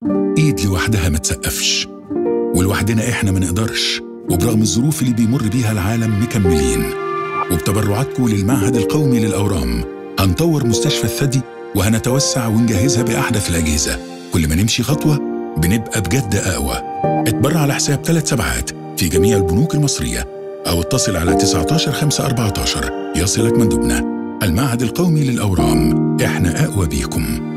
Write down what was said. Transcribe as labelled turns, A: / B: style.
A: ايد لوحدها ما تسقفش ولوحدنا احنا ما نقدرش وبرغم الظروف اللي بيمر بيها العالم مكملين وبتبرعاتكم للمعهد القومي للأورام هنطور مستشفى الثدي وهنتوسع ونجهزها بأحدث الأجهزة كل ما نمشي خطوة بنبقى بجد أقوى اتبرع على حساب ثلاث سبعات في جميع البنوك المصرية أو اتصل على 19 5 14 يصلك مندوبنا المعهد القومي للأورام احنا أقوى بيكم